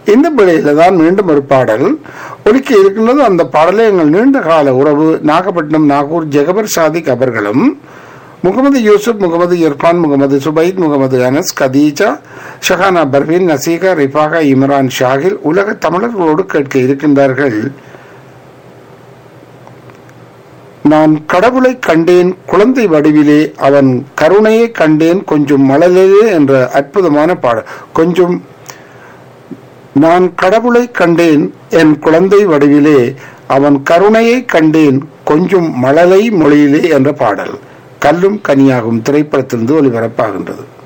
இந்த பிழையில தான் மீண்டும் ஒரு பாடல் ஒலிக்க இருக்கின்றது அந்த பாடலை எங்கள் நீண்ட கால உறவு நாகப்பட்டினம் நாகூர் ஜெகபர் சாதிக் அவர்களும் முகமது யூசுப் முகமது இர்ஃபான் முகமது சுபைத் முகமது அனஸ் கதீஜா ஷஹானா பர்வீன் நசீகா ரிஃபாகா இம்ரான் ஷாகில் உலக தமிழர்களோடு கேட்க இருக்கின்றார்கள் நான் கடவுளை கண்டேன் குழந்தை வடிவிலே அவன் கருணையை கண்டேன் கொஞ்சம் மழலையே என்ற அற்புதமான பாடல் கொஞ்சம் நான் கடவுளை கண்டேன் என் குழந்தை வடிவிலே அவன் கருணையை கண்டேன் கொஞ்சம் மழலை மொழியிலே என்ற பாடல் கல்லும் கனியாகும் திரைப்படத்திலிருந்து ஒளிபரப்பாகின்றது